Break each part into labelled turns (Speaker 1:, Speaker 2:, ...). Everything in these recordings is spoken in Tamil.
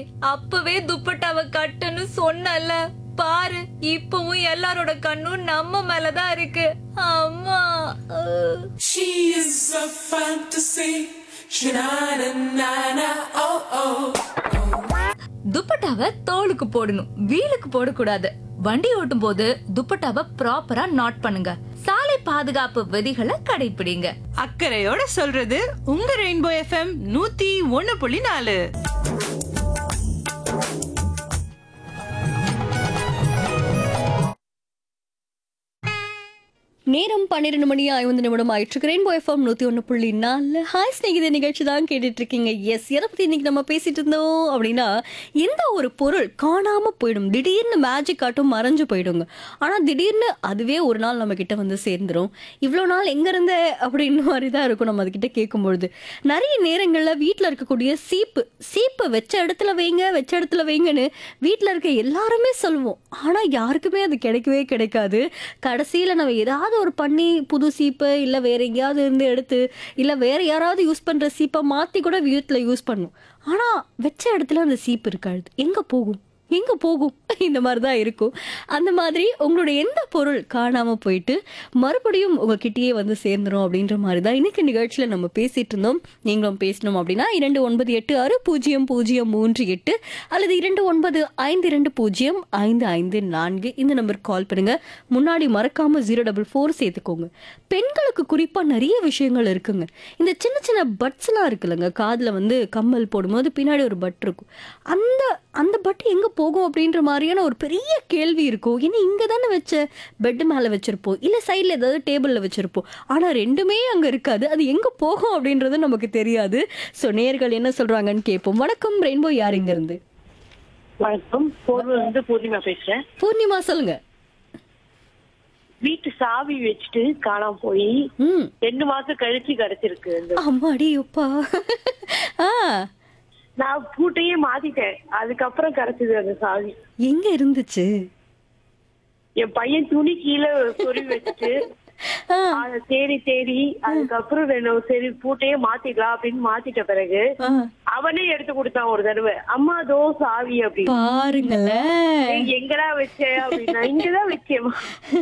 Speaker 1: அப்பவே துப்பட்டாவை கட்டுன்னு சொன்னல பாரு இப்பவும் எல்லாரோட கண்ணும் நம்ம மேலதான் இருக்கு அம்மா அஹ்.
Speaker 2: She is a fantasy. Sha-na-na-na-na, oh oh.
Speaker 1: துப்பட்டாவை தோலுக்கு போடணும் வீலுக்கு போடக்கூடாது வண்டி ஓட்டும் போது துப்பட்டாவை ப்ராப்பரா நாட் பண்ணுங்க சாலை பாதுகாப்பு விதிகளை கடைபிடிங்க
Speaker 3: அக்கறையோட சொல்றது உங்க ரெயின்போ எஃப்எம் நூத்தி ஒண்ணு புள்ளி நாலு
Speaker 4: நேரம் பன்னிரெண்டு மணி ஐந்து நிமிடம் ஆயிட்டு ரெயின்போ எஃப்எம் நூத்தி ஒன்று புள்ளி நாலு ஹாய் ஸ்நேகித நிகழ்ச்சி தான் கேட்டுட்டு இருக்கீங்க எஸ் எதை பத்தி இன்னைக்கு நம்ம பேசிட்டு இருந்தோம் அப்படின்னா எந்த ஒரு பொருள் காணாம போயிடும் திடீர்னு மேஜிக் காட்டும் மறைஞ்சு போயிடுங்க ஆனா திடீர்னு அதுவே ஒரு நாள் நம்ம கிட்ட வந்து சேர்ந்துரும் இவ்வளோ நாள் எங்க இருந்த அப்படின்னு மாதிரி தான் இருக்கும் நம்ம அதுகிட்ட கேட்கும்பொழுது நிறைய நேரங்கள்ல வீட்டில் இருக்கக்கூடிய சீப்பு சீப்பு வச்ச இடத்துல வைங்க வச்ச இடத்துல வைங்கன்னு வீட்டில் இருக்க எல்லாருமே சொல்லுவோம் ஆனா யாருக்குமே அது கிடைக்கவே கிடைக்காது கடைசியில நம்ம ஏதாவது ஒரு பண்ணி புது சீப்பை இல்லை வேற எங்கேயாவது இருந்து எடுத்து இல்லை வேற யாராவது யூஸ் பண்ற சீப்பை மாத்தி கூட வீட்டில் யூஸ் பண்ணும் ஆனா வச்ச இடத்துல அந்த சீப்பு இருக்காது எங்க போகும் எங்க போகும் இந்த மாதிரி தான் இருக்கும் அந்த மாதிரி உங்களுடைய எந்த பொருள் காணாம போயிட்டு மறுபடியும் உங்ககிட்டயே வந்து சேர்ந்துரும் அப்படின்ற மாதிரி தான் இன்னைக்கு நிகழ்ச்சியில நம்ம பேசிட்டு இருந்தோம் நீங்களும் பேசணும் அப்படின்னா இரண்டு ஒன்பது எட்டு ஆறு பூஜ்ஜியம் பூஜ்ஜியம் மூன்று எட்டு அல்லது இரண்டு ஒன்பது ஐந்து இரண்டு பூஜ்ஜியம் ஐந்து ஐந்து நான்கு இந்த நம்பருக்கு கால் பண்ணுங்க முன்னாடி மறக்காம ஜீரோ டபுள் ஃபோர் சேர்த்துக்கோங்க பெண்களுக்கு குறிப்பா நிறைய விஷயங்கள் இருக்குங்க இந்த சின்ன சின்ன பட்ஸ்லாம் இருக்குல்லங்க காதுல வந்து கம்மல் போடும்போது பின்னாடி ஒரு பட் இருக்கும் அந்த அந்த பட் எங்க போகும் அப்படின்ற மாதிரியான ஒரு பெரிய கேள்வி இருக்கும் ஏன்னா இங்க தானே வச்ச பெட் மேல வச்சிருப்போம் இல்ல சைட்ல ஏதாவது டேபிள்ல வச்சிருப்போம் ஆனா ரெண்டுமே அங்க இருக்காது அது எங்க போகும் அப்படின்றது நமக்கு தெரியாது ஸோ நேர்கள் என்ன சொல்றாங்கன்னு கேட்போம் வணக்கம் ரெயின்போ யார் இங்க இருந்து
Speaker 5: வணக்கம் பொருள் வந்து பூர்ணிமா பேசுறேன்
Speaker 4: பூர்ணிமா சொல்லுங்க
Speaker 5: வீட்டு சாவி வச்சுட்டு காணாம போய்
Speaker 4: ம்
Speaker 5: ரெண்டு மாசம் கழிச்சு கிடைச்சிருக்கு இந்த
Speaker 4: அம்மாடி அப்பா ஆ
Speaker 5: நான் பூட்டையே மாத்திட்டேன் அதுக்கப்புறம் கிடைச்சது அந்த சாவி
Speaker 4: எங்க இருந்துச்சு
Speaker 5: என் பையன் துணி கீழே சொருவி வச்சுட்டு
Speaker 4: ஆ
Speaker 5: அதை தேடி தேடி அதுக்கப்புறம் ரெண்டு சரி பூட்டையே மாத்திக்கலாம் அப்படின்னு மாத்திட்ட பிறகு
Speaker 4: ஆ
Speaker 5: அவனே எடுத்து கொடுத்தான் ஒரு தடவை அம்மா தோ சாவி அப்படின்னு
Speaker 4: பாருங்களேன்
Speaker 5: ஏய், எங்கடா வச்ச அப்படின்னா இங்கதான் வச்சேம்மா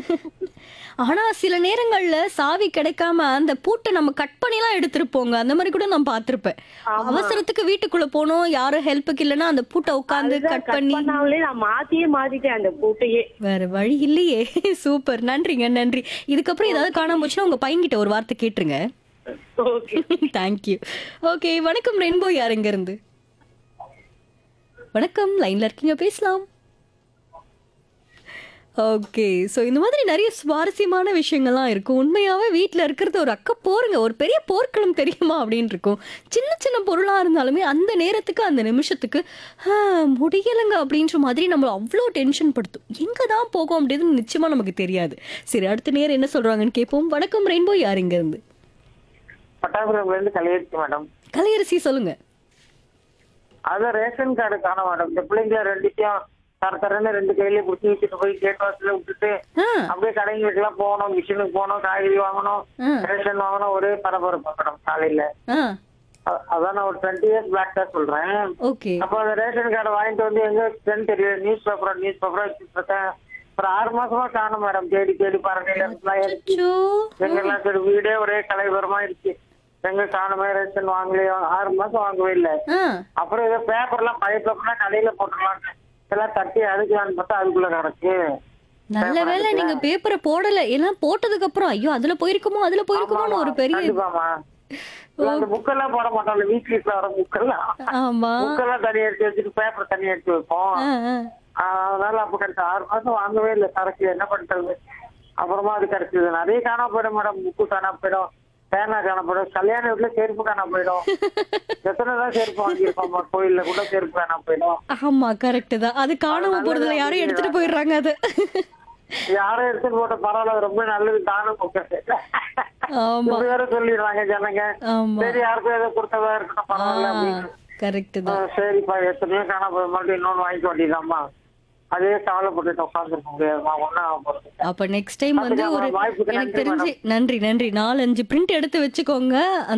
Speaker 4: ஆனா சில நேரங்கள்ல சாவி கிடைக்காம அந்த பூட்டை நம்ம கட் பண்ணிலாம் எடுத்திருப்போங்க அந்த மாதிரி கூட நான் பார்த்திருப்பேன் அவசரத்துக்கு வீட்டுக்குள்ள போனோம் யாரும் ஹெல்ப்புக்கு இல்லைன்னா அந்த பூட்டை உட்காந்து
Speaker 5: அதுதான்
Speaker 4: கட்
Speaker 5: cut
Speaker 4: பண்ணி
Speaker 5: பண்ணாமலே நான் மாத்தியே மாத்திட்டேன் அந்த பூட்டையே
Speaker 4: வேற வழி இல்லையே சூப்பர் நன்றிங்க நன்றி இதுக்கப்புறம் ஏதாவது காணாம போச்சுன்னா உங்க பையன்கிட்ட ஒரு வார்த்தை கேட்டுருங்க
Speaker 5: ஓகே
Speaker 4: தேங்க்யூ ஓகே வணக்கம் ரெயின்போ யார் எங்க இருந்து வணக்கம் லைன்ல இருக்கீங்க பேசலாம் ஓகே ஸோ இந்த மாதிரி நிறைய சுவாரஸ்யமான விஷயங்கள்லாம் இருக்கும் உண்மையாவே வீட்டில் இருக்கிறது ஒரு அக்க போருங்க ஒரு பெரிய போர்க்களம் தெரியுமா அப்படின்னு இருக்கும் சின்ன சின்ன பொருளாக இருந்தாலுமே அந்த நேரத்துக்கு அந்த நிமிஷத்துக்கு "ஆ, முடியலைங்க அப்படின்ற மாதிரி நம்மள அவ்வளோ டென்ஷன் படுத்தும் எங்கே தான் போகும் அப்படின்னு நிச்சயமாக நமக்கு தெரியாது சரி அடுத்த நேரம் என்ன சொல்கிறாங்கன்னு கேட்போம் வணக்கம் ரெயின்போ யார் இங்க இருந்து
Speaker 6: பட்டாபுரம்ல இருந்து கலையரிசி மேடம்
Speaker 4: கலையரசி சொல்லுங்க
Speaker 6: அதான் ரேஷன் கார்டு காண மேடம் இந்த பிள்ளைங்க ரெண்டுத்தையும் தர தரன்னு ரெண்டு கையில புடிச்சு வச்சுட்டு போய் கேட் வாசல்ல விட்டுட்டு
Speaker 4: ஆ
Speaker 6: அப்படியே கடைங்களுக்கு எல்லாம் போகணும் மிஷினுக்கு போகணும் காய்கறி வாங்கணும்
Speaker 4: ஆ.
Speaker 6: ரேஷன் வாங்கணும் ஒரே பரபரப்பு மேடம் காலையில
Speaker 4: ஆ
Speaker 6: அ- அதான் நான் ஒரு டுவெண்ட்டி இயர்ஸ் பேக் தான் சொல்றேன்
Speaker 4: ஓகே
Speaker 6: அப்போ அந்த ரேஷன் கார்டை வாங்கிட்டு வந்து எங்க வச்சுட்டேன்னு தெரியல நியூஸ் பேப்பர் நியூஸ் பேப்பரா வச்சுட்டு இருக்கேன் ஒரு ஆறு மாசமா காணும் மேடம் தேடி தேடி பரணையில இருந்துலாம் இருக்கு
Speaker 4: அச்சோ
Speaker 6: எங்கெல்லாம் சரி வீடே ஒரே கலைவரமா இருக்கு எங்க காணுமே ரேஷன் வாங்கலையோ ஆறு மாசம் வாங்கவே இல்லை
Speaker 4: ஆ
Speaker 6: அப்புறம் ஏதோ பேப்பர்லாம் பழைய பேப்பர்லாம் கடையில போட்டுடலாம் எல்லாம் தட்டி அடுக்கலான்னு பார்த்தா அதுக்குள்ள கிடக்கு
Speaker 4: நல்ல வேளை நீங்க பேப்பரை போடல எல்லாம் போட்டதுக்கு அப்புறம் ஐயோ அதுல போயிருக்குமோ அதுல போயிருக்குமோன்னு ஒரு பெரிய
Speaker 6: கண்டிப்பாமா இல்ல, அந்த புக்கெல்லாம் போட மாட்டோம்ல வீக்லீஸ்ல வர புக்கெல்லாம்
Speaker 4: ஆமா
Speaker 6: புக்கெல்லாம் தனி எடுத்து வச்சுட்டு பேப்பர் தனி எடுத்து வைப்போம்
Speaker 4: ஆ, ஆ.
Speaker 6: ஆஹ் அதனால அப்ப கிடைச்ச ஆறு மாசம் வாங்கவே இல்லை சரக்கு என்ன பண்றது அப்புறமா அது கிடைச்சது நிறைய காணா போயிடும் மேடம் புக்கு காணா போயிடும் பேனா காணா போயிடும் கல்யாண வீட்டுல செருப்பு காணா போயிடும் எத்தனை தான் செருப்பு வாங்கியிருப்போம் கோயில்ல கூட செருப்பு காணா போயிடும்
Speaker 4: ஆமா கரெக்ட் தான் அது காணாம போறதுல யாரும் எடுத்துட்டு போயிடுறாங்க அது
Speaker 6: யாரும் எடுத்துட்டு போட்ட பரவாயில்ல அது ரொம்ப நல்லது தானும்
Speaker 4: ஆமா
Speaker 6: இப்படி வேற சொல்லிடுறாங்க ஜனங்க
Speaker 4: ஆமா
Speaker 6: சரி யாருக்கும் ஏதோ கொடுத்ததா இருக்கட்டும் பரவாயில்ல அப்படின்னு
Speaker 4: கரெக்ட் தான்
Speaker 6: ஆஹ் சரிப்பா எத்தனையோ காணா போய் மறுபடியும் இன்னொன்னு வாங்கிக்க வேண்டியதாம்மா அதே கவலைப்பட்டுட்டு உட்காந்துருக்க முடியாதுமா ஒன்னும் ஆக போறது
Speaker 4: அப்ப நெக்ஸ்ட் டைம் வந்து ஒரு
Speaker 6: வாய்ப்புக்கு
Speaker 4: எனக்கு
Speaker 6: நன்றி
Speaker 4: தெரிஞ்சு நன்றி நன்றி நாலஞ்சு பிரிண்ட் எடுத்து வச்சுக்கோங்க